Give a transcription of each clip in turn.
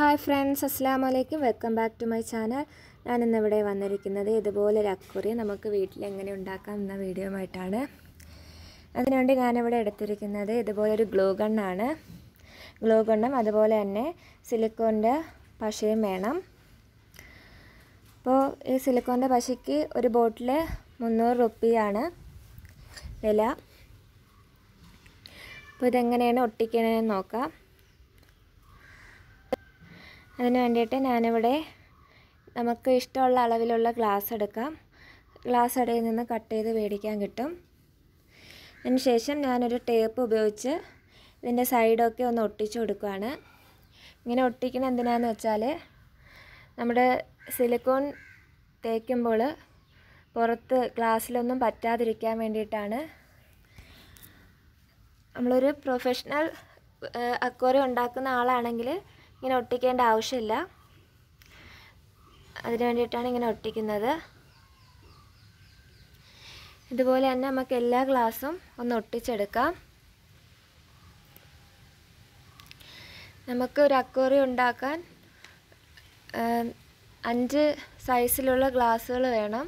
hi friends അസ്സാം വലൈക്കും welcome back to my channel ഞാൻ ഇന്നിവിടെ വന്നിരിക്കുന്നത് ഇതുപോലൊരു അക്വറിയം നമുക്ക് വീട്ടിൽ എങ്ങനെ ഉണ്ടാക്കാം എന്ന വീഡിയോ ആയിട്ടാണ് അതിനുവേണ്ടി ഞാനിവിടെ എടുത്തിരിക്കുന്നത് ഇതുപോലൊരു ഗ്ലൂ ഗണ്ണാണ് ഗ്ലൂ ഗണ്ണും അതുപോലെ തന്നെ സിലിക്കോൻ്റെ പശയും വേണം അപ്പോൾ ഈ സിലിക്കോൻ്റെ പശയ്ക്ക് ഒരു ബോട്ടിൽ മുന്നൂറ് റുപ്പിയാണ് വില അപ്പോൾ ഇതെങ്ങനെയാണ് ഒട്ടിക്കണതെന്ന് നോക്കാം അതിന് വേണ്ടിയിട്ട് ഞാനിവിടെ നമുക്ക് ഇഷ്ടമുള്ള അളവിലുള്ള ഗ്ലാസ് എടുക്കാം ഗ്ലാസ് അടയിൽ നിന്ന് കട്ട് ചെയ്ത് മേടിക്കാൻ കിട്ടും അതിന് ശേഷം ഞാനൊരു ടേപ്പ് ഉപയോഗിച്ച് ഇതിൻ്റെ സൈഡൊക്കെ ഒന്ന് ഒട്ടിച്ചു കൊടുക്കുകയാണ് ഇങ്ങനെ ഒട്ടിക്കണം എന്തിനാന്ന് വെച്ചാൽ നമ്മുടെ സിലിക്കോൺ തേക്കുമ്പോൾ പുറത്ത് ഗ്ലാസ്സിലൊന്നും പറ്റാതിരിക്കാൻ വേണ്ടിയിട്ടാണ് നമ്മളൊരു പ്രൊഫഷണൽ അക്വറിയം ഉണ്ടാക്കുന്ന ആളാണെങ്കിൽ ഇങ്ങനെ ഒട്ടിക്കേണ്ട ആവശ്യമില്ല അതിന് വേണ്ടിയിട്ടാണ് ഇങ്ങനെ ഒട്ടിക്കുന്നത് ഇതുപോലെ തന്നെ നമുക്ക് എല്ലാ ഗ്ലാസും ഒന്ന് ഒട്ടിച്ചെടുക്കാം നമുക്ക് ഒരു അക്വറിയം ഉണ്ടാക്കാൻ അഞ്ച് സൈസിലുള്ള ഗ്ലാസ്സുകൾ വേണം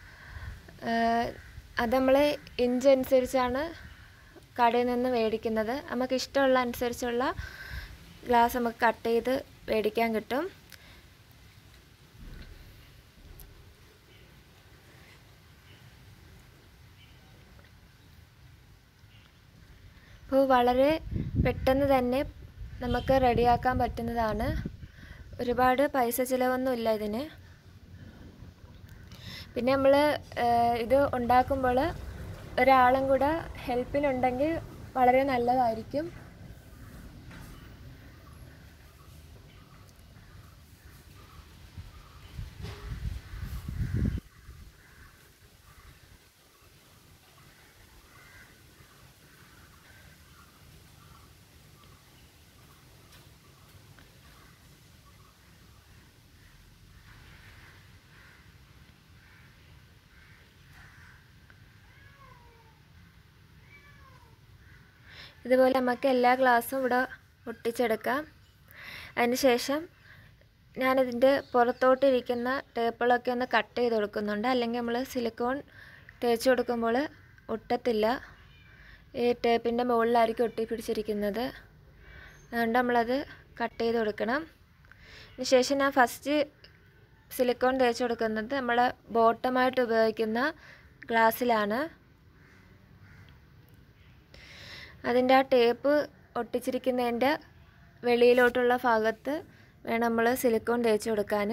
അത് നമ്മൾ ഇഞ്ച് അനുസരിച്ചാണ് കടയിൽ നിന്ന് മേടിക്കുന്നത് നമുക്ക് ഇഷ്ടമുള്ള അനുസരിച്ചുള്ള ഗ്ലാസ് നമുക്ക് കട്ട് ചെയ്ത് മേടിക്കാൻ കിട്ടും അപ്പോൾ വളരെ പെട്ടെന്ന് തന്നെ നമുക്ക് റെഡിയാക്കാൻ പറ്റുന്നതാണ് ഒരുപാട് പൈസ ചിലവൊന്നുമില്ല ഇതിന് പിന്നെ നമ്മൾ ഇത് ഉണ്ടാക്കുമ്പോൾ ഒരാളും കൂടെ ഹെൽപ്പിനുണ്ടെങ്കിൽ വളരെ നല്ലതായിരിക്കും ഇതുപോലെ നമുക്ക് എല്ലാ ഗ്ലാസ്സും ഇവിടെ ഒട്ടിച്ചെടുക്കാം അതിന് ശേഷം ഞാനിതിൻ്റെ പുറത്തോട്ടിരിക്കുന്ന ടേപ്പുകളൊക്കെ ഒന്ന് കട്ട് ചെയ്ത് കൊടുക്കുന്നുണ്ട് അല്ലെങ്കിൽ നമ്മൾ സിലിക്കോൺ തേച്ച് കൊടുക്കുമ്പോൾ ഒട്ടത്തില്ല ഈ ടേപ്പിൻ്റെ മുകളിലായിരിക്കും ഒട്ടിപ്പിടിച്ചിരിക്കുന്നത് അതുകൊണ്ട് നമ്മളത് കട്ട് ചെയ്ത് കൊടുക്കണം അതിന് ശേഷം ഞാൻ ഫസ്റ്റ് സിലിക്കോൺ തേച്ച് കൊടുക്കുന്നത് നമ്മൾ ബോട്ടമായിട്ട് ഉപയോഗിക്കുന്ന ഗ്ലാസ്സിലാണ് അതിൻ്റെ ആ ടേപ്പ് ഒട്ടിച്ചിരിക്കുന്നതിൻ്റെ വെളിയിലോട്ടുള്ള ഭാഗത്ത് വേണം നമ്മൾ സിലിക്കോൺ തേച്ച് കൊടുക്കാൻ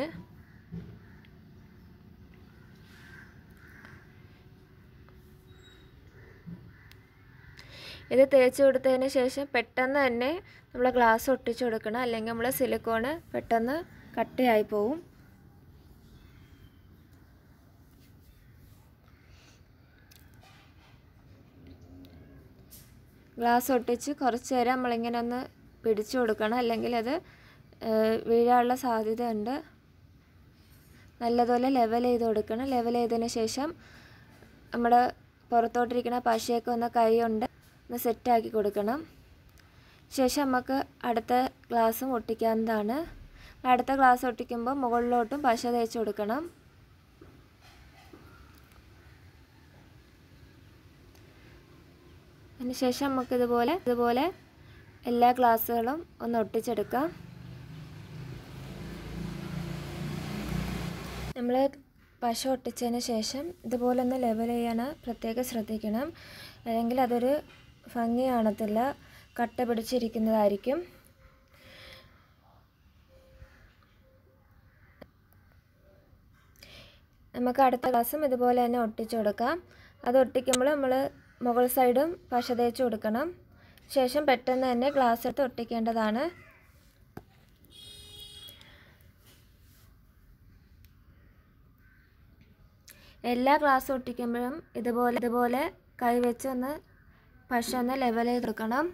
ഇത് തേച്ച് കൊടുത്തതിന് ശേഷം പെട്ടെന്ന് തന്നെ നമ്മൾ ഗ്ലാസ് ഒട്ടിച്ചു കൊടുക്കണം അല്ലെങ്കിൽ നമ്മൾ സിലിക്കോണ് പെട്ടെന്ന് കട്ടയായി പോവും ഗ്ലാസ് ഒട്ടിച്ച് കുറച്ച് നേരം നമ്മളിങ്ങനെ ഒന്ന് പിടിച്ചു കൊടുക്കണം അല്ലെങ്കിൽ അത് വീഴാനുള്ള സാധ്യതയുണ്ട് നല്ലതുപോലെ ലെവൽ ചെയ്ത് കൊടുക്കണം ലെവൽ ചെയ്തതിന് ശേഷം നമ്മുടെ പുറത്തോട്ടിരിക്കുന്ന പശയൊക്കെ ഒന്ന് കൈ കൊണ്ട് ഒന്ന് സെറ്റാക്കി കൊടുക്കണം ശേഷം നമുക്ക് അടുത്ത ഗ്ലാസ്സും ഒട്ടിക്കാവുന്നതാണ് അടുത്ത ഗ്ലാസ് ഒട്ടിക്കുമ്പോൾ മുകളിലോട്ടും പശ തേച്ച് കൊടുക്കണം അതിനുശേഷം നമുക്ക് ഇതുപോലെ ഇതുപോലെ എല്ലാ ഗ്ലാസ്സുകളും ഒന്ന് ഒട്ടിച്ചെടുക്കാം നമ്മൾ പശ ഒട്ടിച്ചതിന് ശേഷം ഇതുപോലെ ഒന്ന് ലെവൽ ചെയ്യാൻ പ്രത്യേകം ശ്രദ്ധിക്കണം അല്ലെങ്കിൽ അതൊരു ഭംഗി കാണത്തില്ല കട്ട പിടിച്ചിരിക്കുന്നതായിരിക്കും നമുക്ക് അടുത്ത ഗ്ലാസ്സും ഇതുപോലെ തന്നെ ഒട്ടിച്ചു കൊടുക്കാം അത് ഒട്ടിക്കുമ്പോൾ നമ്മൾ മുകൾ സൈഡും പശ തേച്ച് കൊടുക്കണം ശേഷം പെട്ടെന്ന് തന്നെ ഗ്ലാസ് എടുത്ത് ഒട്ടിക്കേണ്ടതാണ് എല്ലാ ഗ്ലാസ് ഒട്ടിക്കുമ്പോഴും ഇതുപോലെ ഇതുപോലെ കൈ വെച്ച് ഒന്ന് പശ ഒന്ന് ലെവൽ ചെയ്ത് കൊടുക്കണം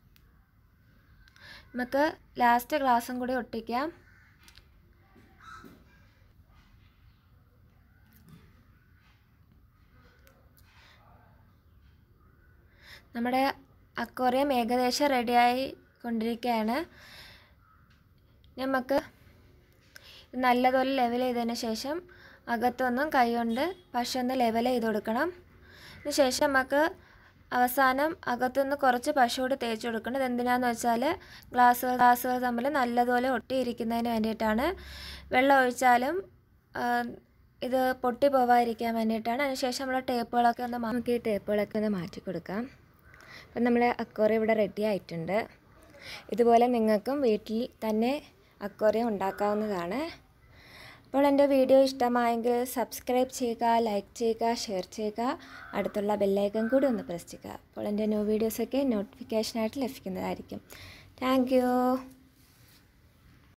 നമുക്ക് ലാസ്റ്റ് ഗ്ലാസും കൂടി ഒട്ടിക്കാം നമ്മുടെ അക്വറിയം ഏകദേശം റെഡിയായി കൊണ്ടിരിക്കുകയാണ് നമുക്ക് നല്ലതുപോലെ ലെവൽ ചെയ്തതിന് ശേഷം അകത്തൊന്നും കൈകൊണ്ട് പശ ഒന്ന് ലെവൽ ചെയ്ത് കൊടുക്കണം അതിന് ശേഷം നമുക്ക് അവസാനം അകത്തുനിന്ന് കുറച്ച് പശ കൂടി തേച്ച് കൊടുക്കണം ഇതെന്തിനാന്ന് വെച്ചാൽ ഗ്ലാസ്സുകൾ ഗ്ലാസ്സുകൾ തമ്മിൽ നല്ലതുപോലെ ഒട്ടിയിരിക്കുന്നതിന് വേണ്ടിയിട്ടാണ് വെള്ളം ഒഴിച്ചാലും ഇത് പൊട്ടി പോവാതിരിക്കാൻ വേണ്ടിയിട്ടാണ് അതിനുശേഷം നമ്മൾ ടേപ്പുകളൊക്കെ ഒന്ന് നമുക്ക് ഈ ടേപ്പുകളൊക്കെ ഒന്ന് മാറ്റി കൊടുക്കാം അപ്പം നമ്മുടെ അക്വറിയം ഇവിടെ റെഡി ആയിട്ടുണ്ട് ഇതുപോലെ നിങ്ങൾക്കും വീട്ടിൽ തന്നെ അക്വറിയം ഉണ്ടാക്കാവുന്നതാണ് അപ്പോൾ എൻ്റെ വീഡിയോ ഇഷ്ടമായെങ്കിൽ സബ്സ്ക്രൈബ് ചെയ്യുക ലൈക്ക് ചെയ്യുക ഷെയർ ചെയ്യുക അടുത്തുള്ള ബെല്ലൈക്കൺ കൂടി ഒന്ന് പ്രസ് ചെയ്യുക അപ്പോൾ എൻ്റെ ന്യൂ വീഡിയോസൊക്കെ നോട്ടിഫിക്കേഷനായിട്ട് ലഭിക്കുന്നതായിരിക്കും താങ്ക്